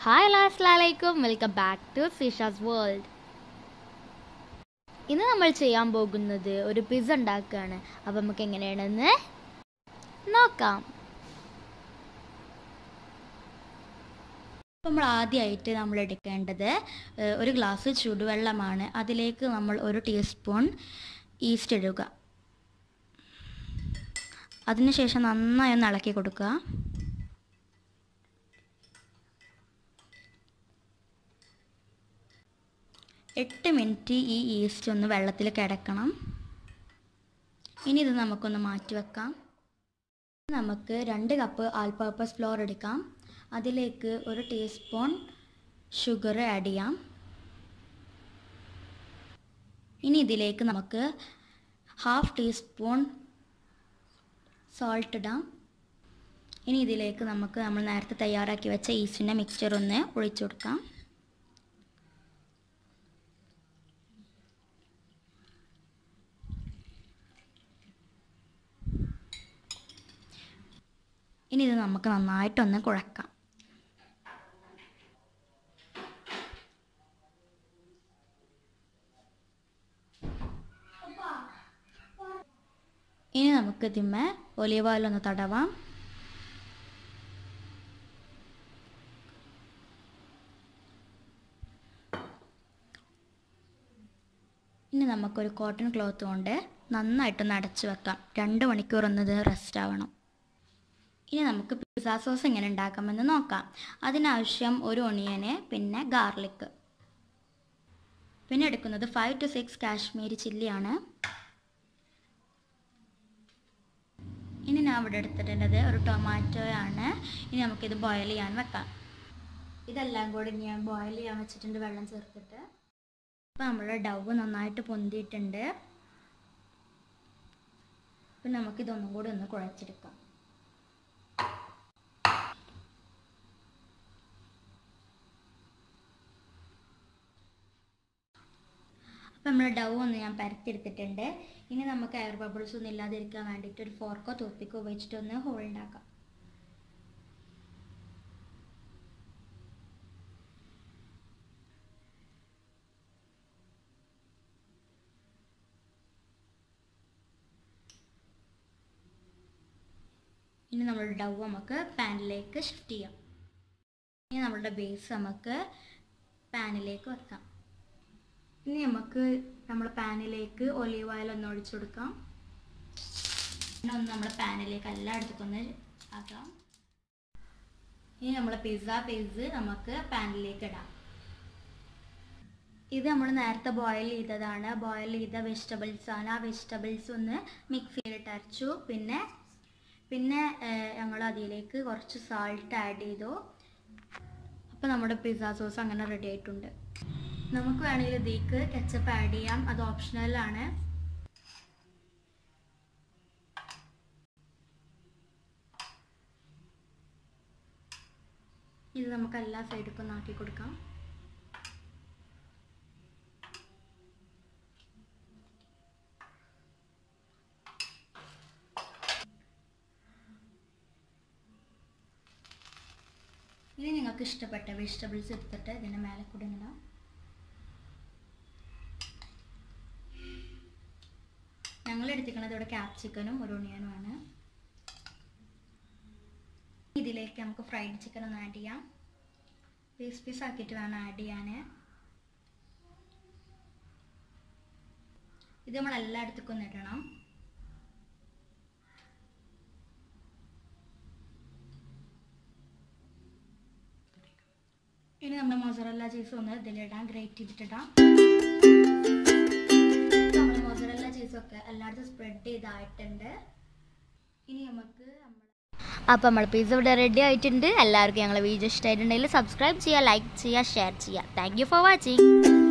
hi അസ്സലാമലൈക്കും welcome back to Fisha's world ഇന്ന് നമ്മൾ ചെയ്യാൻ പോകുന്നത് ഒരു പിസ്സ ഉണ്ടാക്കുകയാണ് അപ്പം നമുക്ക് എങ്ങനെയാണെന്ന് നോക്കാം അപ്പോൾ നമ്മൾ ആദ്യമായിട്ട് നമ്മൾ എടുക്കേണ്ടത് ഏഹ്, ഒരു ഗ്ലാസ് ചൂടുവെള്ളമാണ് അതിലേക്ക് നമ്മൾ ഒരു ടീസ്പൂൺ ഈസ്റ്റ് ഇടുക അതിനുശേഷം നന്നായി ഒന്ന് ഇളക്കി കൊടുക്കുക എട്ട് മിനിറ്റ് ഈ ഈസ്റ്റ് ഒന്ന് വെള്ളത്തിൽ കിടക്കണം ഇനി ഇത് നമുക്കൊന്ന് മാറ്റി വെക്കാം നമുക്ക് രണ്ട് കപ്പ് ആൽ പർപ്പസ് ഫ്ലോർ എടുക്കാം അതിലേക്ക് ഒരു ടീസ്പൂൺ ഷുഗർ ആഡ് ചെയ്യാം ഇനി ഇതിലേക്ക് നമുക്ക് ഹാഫ് ടീസ്പൂൺ സോൾട്ട് ഇടാം ഇനി ഇതിലേക്ക് നമുക്ക് നമ്മൾ നേരത്തെ തയ്യാറാക്കി വെച്ച ഈസ്റ്റിൻ്റെ മിക്സ്ചർ ഒന്ന് ഒഴിച്ചു കൊടുക്കാം ഇനി ഇത് നമുക്ക് നന്നായിട്ടൊന്ന് കുഴക്കാം ഇനി നമുക്ക് ഇതിന്മേ ഒലിവ് ഓയിൽ ഒന്ന് തടവാം ഇനി നമുക്കൊരു കോട്ടൺ ക്ലോത്ത് കൊണ്ട് നന്നായിട്ടൊന്ന് അടച്ചു വെക്കാം രണ്ട് മണിക്കൂർ ഒന്ന് ഇത് റെസ്റ്റ് ആവണം ഇനി നമുക്ക് പിസ്സ സോസ് എങ്ങനെ ഉണ്ടാക്കാമെന്ന് നോക്കാം അതിനാവശ്യം ഒരു ഒണിയന് പിന്നെ ഗാർലിക് പിന്നെ എടുക്കുന്നത് ഫൈവ് ടു സിക്സ് കാശ്മീരി ചില്ലിയാണ് ഇനി ഞാൻ ഇവിടെ എടുത്തിട്ടുള്ളത് ഒരു ടൊമാറ്റോ ആണ് ഇനി നമുക്കിത് ബോയിൽ ചെയ്യാൻ വെക്കാം ഇതെല്ലാം കൂടി ഞാൻ ബോയിൽ ചെയ്യാൻ വെച്ചിട്ടുണ്ട് വെള്ളം ചേർത്തിട്ട് അപ്പോൾ നമ്മുടെ ഡവ് നന്നായിട്ട് പൊന്തിയിട്ടുണ്ട് അപ്പം നമുക്കിതൊന്നും കൂടി ഒന്ന് കുഴച്ചെടുക്കാം അപ്പം നമ്മൾ ഡൗ ഒന്ന് ഞാൻ പരത്തിയെടുത്തിട്ടുണ്ട് ഇനി നമുക്ക് എയർ ബബിൾസ് ഒന്നും ഇല്ലാതിരിക്കാൻ വേണ്ടിയിട്ട് ഒരു ഫോർക്കോ തോപ്പിക്കോ ഉപയോഗിച്ചിട്ട് ഒന്ന് ഹോൾ ഉണ്ടാക്കാം ഇനി നമ്മുടെ ഡവ് നമുക്ക് പാനിലേക്ക് ഷിഫ്റ്റ് ചെയ്യാം ഇനി നമ്മളുടെ ബേസ് നമുക്ക് പാനിലേക്ക് വെക്കാം ഇനി നമുക്ക് നമ്മൾ പാനിലേക്ക് ഒലീവ് ഓയിൽ ഒന്ന് ഒഴിച്ചു കൊടുക്കാം പിന്നെ ഒന്ന് നമ്മൾ പാനിലേക്ക് എല്ലായിടത്തേക്കൊന്ന് ആക്കാം ഇനി നമ്മൾ പിസ്സ പേസ് നമുക്ക് പാനിലേക്ക് ഇടാം ഇത് നമ്മൾ നേരത്തെ ബോയിൽ ചെയ്തതാണ് ബോയിൽ ചെയ്ത വെജിറ്റബിൾസ് ആണ് ആ വെജിറ്റബിൾസ് ഒന്ന് മിക്സിയിലിട്ട് അരച്ചു പിന്നെ പിന്നെ ഞങ്ങൾ അതിലേക്ക് കുറച്ച് സാൾട്ട് ആഡ് ചെയ്തു അപ്പോൾ നമ്മുടെ പിസ്സ സോസ് അങ്ങനെ റെഡി ആയിട്ടുണ്ട് നമുക്ക് വേണമെങ്കിൽ ഇതിലേക്ക് കെച്ചപ്പ് ആഡ് ചെയ്യാം അത് ഓപ്ഷണലാണ് ഇത് നമുക്ക് എല്ലാ സൈഡിലേക്കും ഒന്ന് ആക്കി കൊടുക്കാം ഇനി നിങ്ങൾക്ക് ഇഷ്ടപ്പെട്ട വെജിറ്റബിൾസ് എടുത്തിട്ട് ഇതിൻ്റെ മേലെ കൂടി ഇടാം ഞങ്ങൾ എടുത്തിരിക്കുന്നത് ഇവിടെ ക്യാപ്സിക്കനും ഒരു ഒണിയനുമാണ് ഇതിലേക്ക് നമുക്ക് ഫ്രൈഡ് ചിക്കൻ ഒന്ന് ആഡ് ചെയ്യാം പീസ് പീസ് ആക്കിയിട്ട് വേണം ആഡ് ചെയ്യാൻ ഇത് നമ്മൾ എല്ലായിടത്തേക്കും ഒന്ന് ഇടണം ഇനി നമ്മുടെ മൊസറല്ല ചീസ് ഒന്ന് ഇതിലിടാം ഗ്രേറ്റ് ചെയ്തിട്ടിടാം നമ്മൾ മൊസറല്ല ചീസൊക്കെ എല്ലായിടത്തും സ്പ്രെഡ് ചെയ്തായിട്ടുണ്ട് ഇനി നമുക്ക് നമ്മൾ അപ്പം നമ്മൾ പിസ്സ ഇവിടെ റെഡി ആയിട്ടുണ്ട് എല്ലാവർക്കും ഞങ്ങളെ വീഡിയോ ഇഷ്ടമായിട്ടുണ്ടെങ്കിൽ സബ്സ്ക്രൈബ് ചെയ്യുക ലൈക്ക് ചെയ്യുക ഷെയർ ചെയ്യുക താങ്ക് യു ഫോർ വാച്ചിങ്